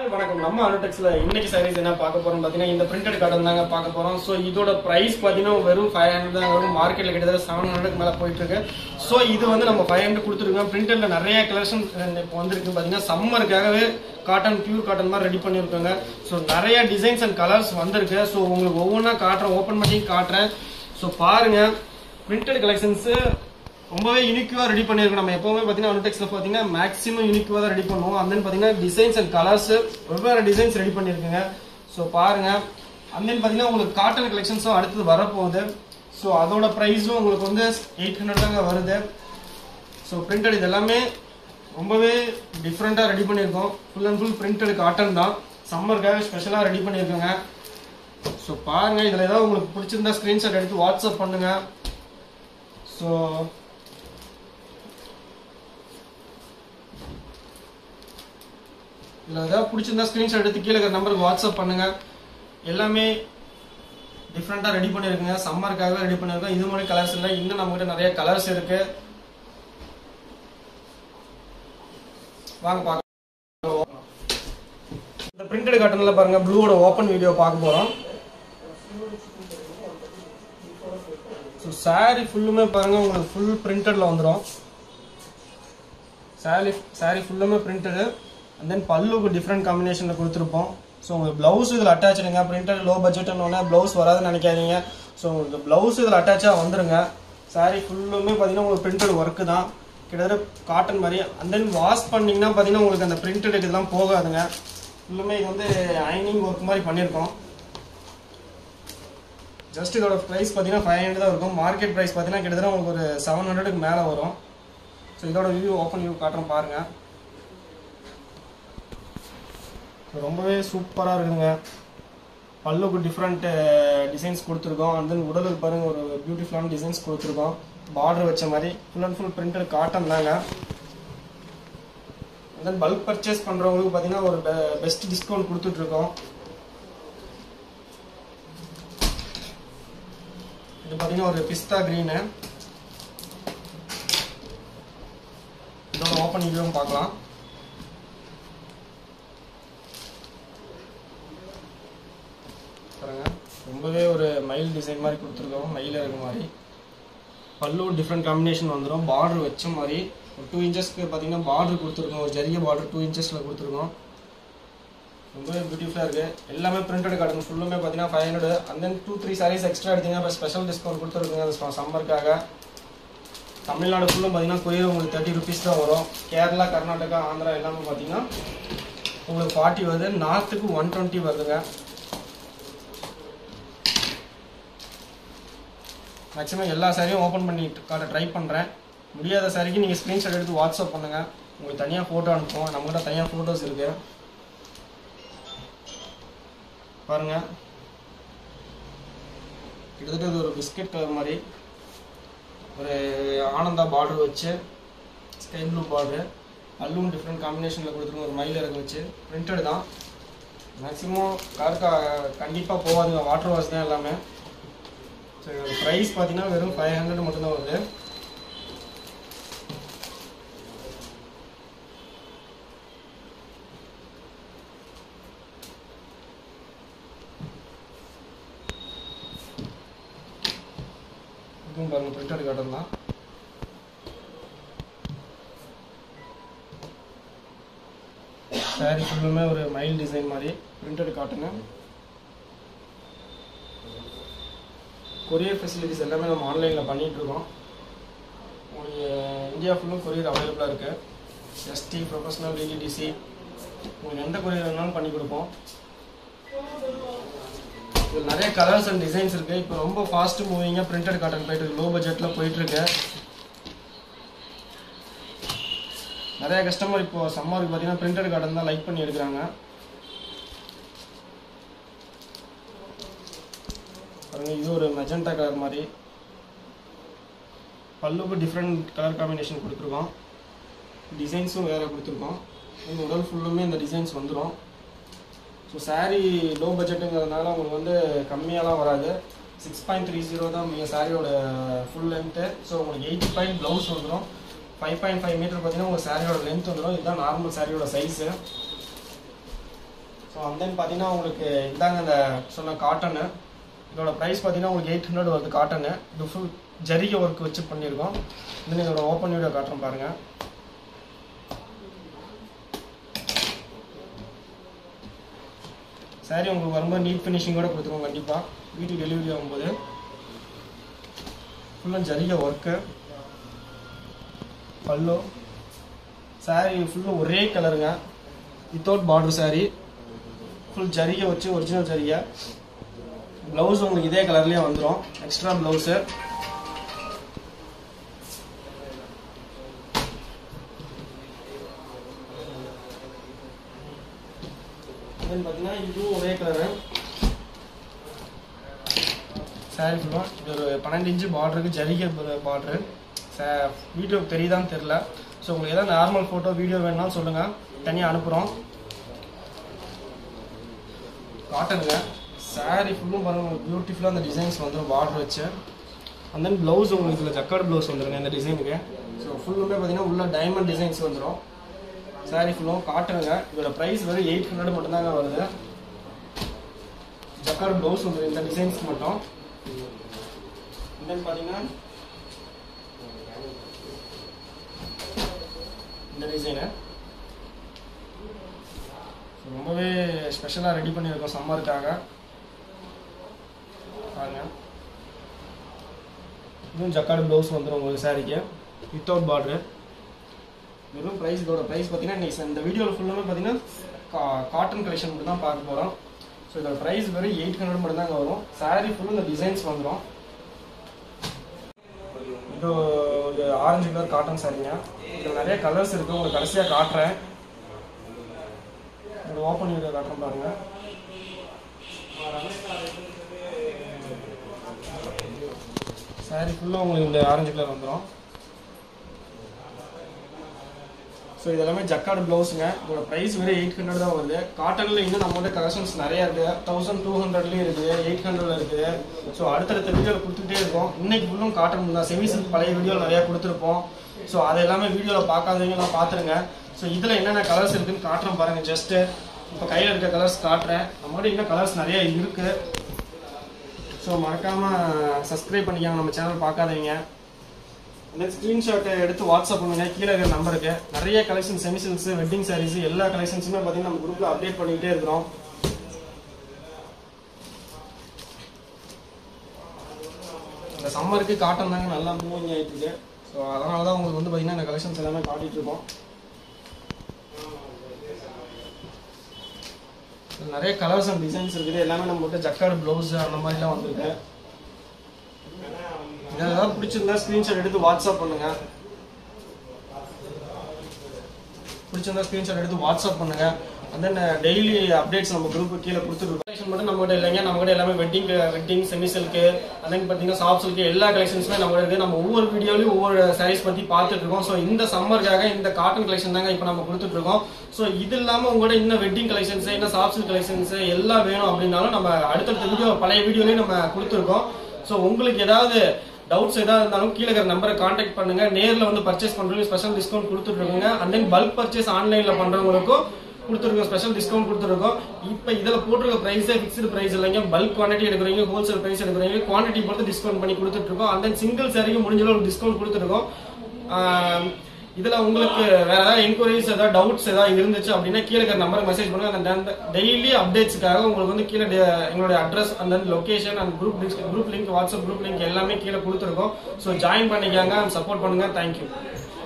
hi வணக்கம் நம்ம அனுடெக்ஸ்ல இன்னைக்கு சாரீஸ் என்ன பார்க்க போறோம் பாத்தீங்கன்னா இந்த பிரிண்டட் காட்டன் தாங்க பார்க்க போறோம் ஸோ இதோட பிரைஸ் பாத்தீங்கன்னா வெறும் ஃபைவ் ஹண்ட்ரட் தான் வரும் மார்க்கெட்ல கிட்டத்தட்ட செவன் ஹண்ட்ரட் மேல போயிட்டு இருக்கு ஸோ இது வந்து நம்ம ஃபைவ் ஹண்ட்ரட் கொடுத்துருக்கோம் பிரிண்டட்ல நிறைய கலெக்ஷன் இப்போ வந்திருக்கு பாத்தீங்கன்னா சம்மருக்காகவே காட்டன் பியூர் காட்டன் மாதிரி ரெடி பண்ணியிருக்காங்க ஸோ நிறைய டிசைன்ஸ் அண்ட் கலர்ஸ் வந்திருக்கு ஸோ உங்களுக்கு ஒவ்வொன்றா காட்டுறேன் ஓப்பன் பண்ணி காட்டுறேன் ஸோ பாருங்க பிரிண்டட் கலெக்ஷன்ஸ் ரொம்பவே யூனிக்யூவா ரெடி பண்ணிருக்கோம் நம்ம எப்பவுமே பாத்தீங்கன்னா அனுடெக்ஸ்ல பாத்தீங்கன்னா மேக்ஸிமம் யூனிக்யூவா தான் ரெடி பண்ணுவோம் அந்த பாத்தீங்கன்னா டிசைன்ஸ் அண்ட் கலர்ஸ் வெவ்வேறு டிசைன்ஸ் ரெடி பண்ணிருக்குங்க ஸோ பாருங்க அந்த பாத்தீங்கன்னா உங்களுக்கு காட்டன் கலெக்ஷன்ஸும் அடுத்தது வரப்போகுது ஸோ அதோட ப்ரைஸும் உங்களுக்கு வந்து எயிட் ஹண்ட்ரட் தாங்க வருது ஸோ பிரிண்டட் இது எல்லாமே ரொம்பவே டிஃப்ரெண்ட்டாக ரெடி பண்ணியிருக்கோம் full and full printed cotton தான் சம்மருக்காக ஸ்பெஷலாக ரெடி பண்ணியிருக்கோங்க ஸோ பாருங்க இதில் ஏதாவது உங்களுக்கு பிடிச்சிருந்தா ஸ்க்ரீன்ஷாட் எடுத்து வாட்ஸ்அப் பண்ணுங்க ஸோ இதில் ஏதாவது பிடிச்சிருந்தா ஸ்க்ரீன்ஷாட் எடுத்து கீழே இருக்கிற நம்பருக்கு வாட்ஸ்அப் பண்ணுங்க எல்லாமே டிஃப்ரெண்ட்டாக ரெடி பண்ணியிருக்குங்க சம்மருக்காகவே ரெடி பண்ணியிருக்கோம் இது மாதிரி கலர்ஸ் இல்லை இன்னும் நம்மகிட்ட நிறைய கலர்ஸ் இருக்கு வாங்க பார்க்கலாம் இந்த பிரிண்டட் காட்டனில் பாருங்க ப்ளூவோட ஓப்பன் வீடியோ பார்க்க போகிறோம் ஸோ சாரி ஃபுல்லுமே பாருங்க உங்களுக்கு ஃபுல் பிரிண்டட்ல வந்துடும் சாரி சாரி ஃபுல்லுமே பிரிண்டடு அண்ட் தென் பல்லுக்கு டிஃப்ரெண்ட் காம்பினேஷனில் கொடுத்துருப்போம் ஸோ உங்களுக்கு ப்ளவுஸ் இதில் அட்டாச்சுடுங்க பிரிண்டட் லோ பட்ஜெட்னு ப்ளவுஸ் வராதுன்னு நினைக்காதீங்க ஸோ உங்களுக்கு ப்ளவுஸ் இதில் அட்டாச்சாக வந்துருங்க சாரி ஃபுல்லுமே பார்த்தீங்கன்னா உங்களுக்கு பிரிண்டட் ஒர்க்கு தான் கிட்டத்தட்ட காட்டன் மாதிரி அண்ட் தென் வாஷ் பண்ணிங்கன்னா பார்த்தீங்கன்னா உங்களுக்கு அந்த பிரிண்டட் இதெல்லாம் போகாதுங்க ஃபுல்லுமே இது வந்து ஐனிங் ஒர்க் மாதிரி பண்ணியிருக்கோம் ஜஸ்ட் இதோட ப்ரைஸ் பார்த்தீங்கன்னா ஃபைவ் ஹண்ட்ரட் தான் இருக்கும் மார்க்கெட் ப்ரைஸ் பார்த்தீங்கன்னா கிட்டத்தட்ட உங்களுக்கு ஒரு செவன் ஹண்ட்ரடுக்கு மேலே வரும் ஸோ இதோட வியூ ஓப்பன் வியூ காட்டுறோம் பாருங்க ரொம்பவே சூப்பராக இருக்குங்க பல்லுக்கு டிஃப்ரெண்ட் டிசைன்ஸ் கொடுத்துருக்கோம் அண்ட் தென் உடலுக்கு பாருங்க ஒரு பியூட்டிஃபுல்லான டிசைன்ஸ் கொடுத்துருக்கோம் பார்டர் வச்ச மாதிரி full and full printed cotton தாங்க அண்ட் தென் பல்க் பர்ச்சேஸ் பண்ணுறவங்களுக்கு பார்த்தீங்கன்னா ஒரு பெஸ்ட் டிஸ்கவுண்ட் கொடுத்துட்ருக்கோம் இது பார்த்தீங்கன்னா ஒரு பிஸ்தா க்ரீனு இதோட ஓப்பன் வியூவும் பார்க்கலாம் பாருங்க ரொம்பவே ஒரு மயில் டிசைன் மாதிரி கொடுத்துருக்கோம் மயில் இருக்க மாதிரி பல்லு டிஃப்ரெண்ட் காம்பினேஷன் வந்துடும் பார்டர் வச்ச மாதிரி ஒரு டூ இன்ச்சஸ்க்கு பார்த்தீங்கன்னா பார்டர் கொடுத்துருக்கோம் ஒரு ஜரிய பார்டர் டூ இன்ச்சஸில் கொடுத்துருக்கோம் ரொம்பவே பியூட்டிஃபுல்லாக இருக்குது எல்லாமே பிரிண்டட் காட்டன் ஃபுல்லுமே பார்த்தீங்கன்னா five hundred and then two three saris extra எடுத்தீங்கன்னா இப்போ ஸ்பெஷல் டிஸ்கவுண்ட் கொடுத்துருக்குங்க அந்த சம்மருக்காக தமிழ்நாடு ஃபுல்லும் பார்த்தீங்கன்னா கொரியர் உங்களுக்கு தேர்ட்டி ருபீஸ் தான் வரும் கேரளா கர்நாடகா ஆந்திரா எல்லாமே பார்த்தீங்கன்னா உங்களுக்கு ஃபார்ட்டி வருது நார்த்துக்கு ஒன் டுவெண்ட்டி வருதுங்க மேக்ஸிமம் எல்லா சாரியும் ஓப்பன் பண்ணி காட்ட ட்ரை பண்ணுறேன் முடியாத சாரிக்கு நீங்கள் ஸ்க்ரீன்ஷாட் எடுத்து வாட்ஸ்அப் பண்ணுங்கள் உங்களுக்கு தனியாக ஃபோட்டோ அனுப்புவோம் நம்மகிட்ட தனியாக ஃபோட்டோஸ் இருக்குது பாருங்க கிட்டத்தட்ட இது ஒரு பிஸ்கட் கலர் மாதிரி ஒரு ஆனந்தா பார்டர் வச்சு ஸ்கை ப்ளூ பார்டர் பல்லும் டிஃப்ரெண்ட் காம்பினேஷனில் கொடுத்துருங்க ஒரு மயில் இறக்க வச்சு பிரிண்டட் தான் மேக்ஸிமம் கார் கண்டிப்பாக போகாதுங்க வாட்டர் வாஷ் தான் எல்லாமே ஸோ இதோட ப்ரைஸ் பார்த்தீங்கன்னா வெறும் ஃபைவ் ஹண்ட்ரட் மட்டும்தான் வருது இதுவும் பாருங்க பிரிண்டட் காட்டன் தான் சாரி ஃபுல்லுமே ஒரு மைல் டிசைன் மாதிரி பிரிண்டட் காட்டனு கொரியர் ஃபெசிலிட்டிஸ் எல்லாமே நம்ம ஆன்லைனில் பண்ணிட்டு இருக்கோம் உங்களுக்கு இந்தியா ஃபுல்லும் கொரியர் அவைலபிளாக இருக்கு எஸ்டி ப்ரொஃபஷனல் டிடிடிசி உங்களுக்கு எந்த கொரியர் வேணாலும் பண்ணி கொடுப்போம் இதில் நிறைய கலர்ஸ் அண்ட் டிசைன்ஸ் இருக்கு இப்போ ரொம்ப ஃபாஸ்ட் மூவிங்காக பிரிண்டட் காட்டன் போயிட்டு இருக்கு லோ பட்ஜெட்ல போயிட்டு இருக்கு நிறைய கஸ்டமர் இப்போ சம்மருக்கு பார்த்தீங்கன்னா பிரிண்டட் காட்டன் தான் லைக் பண்ணி எடுக்கிறாங்க பாருங்க இது ஒரு மெஜெண்டா கலர் மாதிரி பல்லுக்கு டிஃப்ரெண்ட் கலர் காம்பினேஷன் கொடுத்துருக்கோம் டிசைன்ஸும் வேற கொடுத்துருக்கோம் இந்த உடல் ஃபுல்லுமே இந்த டிசைன்ஸ் வந்துடும் ஸோ சாரீ லோ பட்ஜெட்டுங்கிறதுனால உங்களுக்கு வந்து கம்மியாலாம் வராது சிக்ஸ் பாயிண்ட் த்ரீ ஜீரோ தான் நீங்கள் சாரியோட ஃபுல் லென்த்து ஸோ உங்களுக்கு எயிட்டி பாயிண்ட் ப்ளவுஸ் வந்துடும் ஃபைவ் பாயிண்ட் ஃபைவ் மீட்டர் பார்த்தீங்கன்னா உங்கள் சாரியோட லென்த் வந்துடும் இதுதான் நார்மல் சாரியோட சைஸு ஸோ and then பார்த்தீங்கன்னா உங்களுக்கு இதாங்க இந்த சொன்ன காட்டனு இதோட ப்ரைஸ் பார்த்தீங்கன்னா உங்களுக்கு எயிட் ஹண்ட்ரட் வருது காட்டனு இது ஃபுல் ஜரிகை ஒர்க் வச்சு பண்ணியிருக்கோம் தென் இதோட ஓப்பன் வீடியோ காட்டுறேன் பாருங்கள் சாரி உங்களுக்கு வரும்போது நீட் ஃபினிஷிங்கோட கொடுத்துருவோம் கண்டிப்பாக வீட்டுக்கு டெலிவரி ஆகும்போது ஃபுல்லாக ஜரிகை ஒர்க்கு பல்லு சாரி ஃபுல்லாக ஒரே கலருங்க வித்தவுட் பார்டர் சாரி ஃபுல் ஜரிகை வச்சு ஒரிஜினல் ஜரிகை ப்ளவுஸ் உங்களுக்கு இதே கலர்லேயே வந்துடும் எக்ஸ்ட்ரா ப்ளவுஸு தென் பார்த்தீங்கன்னா இதுவும் ஒரே கலரு சாரி ஃபுல்லாக இது ஒரு பன்னெண்டு இன்ச்சு பார்டருக்கு ஜரிகை பார்டரு வீடியோ தெரியுதான்னு தெரில ஸோ உங்களுக்கு ஏதாவது நார்மல் ஃபோட்டோ வீடியோ வேணும்னாலும் சொல்லுங்கள் தனியாக அனுப்புகிறோம் காட்டனுங்க சாரி ஃபுல்லும் பாருங்க பியூட்டிஃபுல்லாக அந்த டிசைன்ஸ் வந்துடும் பார்டர் வச்சு அண்ட் தென் ப்ளவுஸ் உங்களுக்கு இதில் ஜக்கார்டு ப்ளவுஸ் வந்துருங்க இந்த டிசைனுக்கு ஸோ ஃபுல்லுமே பார்த்தீங்கன்னா உள்ள டைமண்ட் டிசைன்ஸ் வந்துடும் சாரி ஃபுல்லும் காட்டனுங்க இதோட ப்ரைஸ் வெறும் எயிட் ஹண்ட்ரட் மட்டும்தாங்க வருது ஜக்கார்டு ப்ளவுஸ் வந்துடும் இந்த டிசைன்ஸ்க்கு மட்டும் தென் பார்த்தீங்கன்னா இந்த டிசைனு ரொம்பவே ஸ்பெஷலாக ரெடி பண்ணியிருக்கோம் சம்மருக்காக பாருங்க இதுவும் ஜக்கார்டு ப்ளவுஸ் வந்துடும் உங்களுக்கு சாரிக்கு வித்தவுட் பார்டரு வெறும் ப்ரைஸ் இதோட ப்ரைஸ் பார்த்தீங்கன்னா இன்னைக்கு இந்த வீடியோவில் ஃபுல்லாமே பார்த்தீங்கன்னா காட்டன் கலெக்ஷன் மட்டும் தான் பார்க்க போகிறோம் ஸோ இதோட ப்ரைஸ் வெறும் எயிட் ஹண்ட்ரட் மட்டும் தாங்க வரும் சாரி ஃபுல்லும் இந்த டிசைன்ஸ் வந்துடும் இது ஒரு ஆரஞ்சு கலர் காட்டன் சாரிங்க இதில் நிறைய கலர்ஸ் இருக்குது உங்களுக்கு கடைசியாக காட்டுறேன் இது ஓப்பன் வீடியோ காட்டுறேன் பாருங்க சாரி ஃபுல்லாக உங்களுக்கு இந்த ஆரஞ்சு கலர் வந்துடும் ஸோ இது எல்லாமே ஜக்கார்டு ப்ளவுஸுங்க இதோட ப்ரைஸ் வெறும் எயிட் ஹண்ட்ரட் தான் வருது காட்டனில் இன்னும் நம்மகிட்ட கலெக்ஷன்ஸ் நிறைய இருக்குது தௌசண்ட் டூ ஹண்ட்ரட்லேயும் இருக்குது எயிட் ஹண்ட்ரட்ல இருக்குது ஸோ அடுத்தடுத்த வீடியோவில் கொடுத்துட்டே இருக்கோம் இன்னைக்கு ஃபுல்லும் காட்டன் தான் செமி சில்க் பழைய வீடியோவில் நிறையா கொடுத்துருப்போம் ஸோ அது எல்லாமே வீடியோவில் பார்க்காதவங்கலாம் பார்த்துருங்க ஸோ இதில் என்னென்ன கலர்ஸ் இருக்குன்னு காட்டுறேன் பாருங்கள் ஜஸ்ட்டு இப்போ கையில் இருக்க கலர்ஸ் காட்டுறேன் நம்மகிட்ட இன்னும் கலர்ஸ் நிறைய இருக்குது ஸோ மறக்காமல் சப்ஸ்கிரைப் பண்ணிக்கோங்க நம்ம சேனல் பார்க்காதவங்க இந்த ஸ்க்ரீன்ஷாட்டை எடுத்து வாட்ஸ்அப் பண்ணுங்க கீழே இருக்கிற நம்பருக்கு நிறைய கலெக்ஷன் செமிசில்ஸ் வெட்டிங் சாரீஸ் எல்லா கலெக்ஷன்ஸுமே பார்த்தீங்கன்னா நம்ம குரூப்பில் அப்டேட் பண்ணிக்கிட்டே இருக்கிறோம் இந்த சம்மருக்கு காட்டன் தாங்க நல்லா மூவிங் ஆகிட்டு இருக்கு ஸோ அதனால தான் உங்களுக்கு வந்து பார்த்தீங்கன்னா இந்த கலெக்ஷன்ஸ் எல்லாமே காட்டிட்டு இருக்கோம் இதுல நிறைய கலர்ஸ் அண்ட் டிசைன்ஸ் இருக்குது எல்லாமே நம்ம கிட்ட ஜக்கார்டு ப்ளவுஸ் அந்த மாதிரிலாம் வந்திருக்கு இது ஏதாவது பிடிச்சிருந்தா ஸ்க்ரீன்ஷாட் எடுத்து வாட்ஸ்அப் பண்ணுங்க பிடிச்சிருந்தா ஸ்க்ரீன்ஷாட் எடுத்து வாட்ஸ்அப் பண்ணுங்க and then டெய்லி அப்டேட்ஸ் நம்ம குரூப் கீழே கொடுத்துருக்கோம் கலெக்ஷன் மட்டும் நம்ம கிட்ட இல்லைங்க நம்ம கிட்ட எல்லாமே வெட்டிங் வெட்டிங் செமி சில்க்கு அதன் பார்த்தீங்கன்னா சாஃப்ட் சில்க்கு எல்லா கலெக்ஷன்ஸுமே நம்ம கிட்ட இருக்கு நம்ம ஒவ்வொரு வீடியோலையும் ஒவ்வொரு சாரீஸ் பத்தி பார்த்துட்டு இருக்கோம் ஸோ இந்த சம்மருக்காக இந்த காட்டன் கலெக்ஷன் தாங்க இப்போ நம்ம கொடுத்துட்டு இருக்கோம் ஸோ இது இல்லாம உங்களோட இன்னும் வெட்டிங் கலெக்ஷன்ஸ் இன்னும் சாஃப்ட் சில்க் கலெக்ஷன்ஸ் எல்லாம் வேணும் அப்படின்னாலும் நம்ம அடுத்தடுத்த வீடியோ பழைய வீடியோலயும் நம்ம கொடுத்துருக்கோம் ஸோ உங்களுக்கு ஏதாவது டவுட்ஸ் ஏதாவது இருந்தாலும் கீழே இருக்கிற நம்பரை காண்டாக்ட் பண்ணுங்க நேர்ல வந்து பர்ச்சேஸ் பண்றவங்க ஸ்பெஷல் டிஸ்கவுண்ட் கொடுத்துட்டு இருக்கோங்க அண்ட் தென் பல்க் பர்ச்சேஸ் ஆன்லைன்ல பண்றவங்களுக்கும் கொடுத்துருக்கோம் ஸ்பெஷல் டிஸ்கவுண்ட் கொடுத்துருக்கோம் இப்போ இதில் போட்டிருக்க ப்ரைஸே ஃபிக்ஸ்டு ப்ரைஸ் இல்லைங்க பல்க் குவான்டிட்டி எடுக்கிறீங்க ஹோல்சேல் ப்ரைஸ் எடுக்கிறீங்க குவான்டிட்டி பொறுத்து டிஸ்கவுண்ட் பண்ணி கொடுத்துட்டு இருக்கோம் அண்ட் தென் சிங்கிள் சாரிக்கு முடிஞ்ச அளவு டிஸ்கவுண்ட் கொடுத்துருக்கோம் ஆஹ் இதுல உங்களுக்கு வேற ஏதாவது என்கொயரிஸ் ஏதாவது டவுட்ஸ் ஏதாவது இருந்துச்சு அப்படின்னா கீழே இருக்கிற நம்பருக்கு மெசேஜ் பண்ணுங்க அந்த டெய்லி அப்டேட்ஸ்க்காக உங்களுக்கு வந்து கீழே de- எங்களுடைய அட்ரஸ் அந்த location and group group link WhatsApp group link எல்லாமே கீழே கொடுத்துருக்கோம் ஸோ ஜாயின் பண்ணிக்காங்க சப்போர்ட் பண்ணுங்க தேங்க்யூ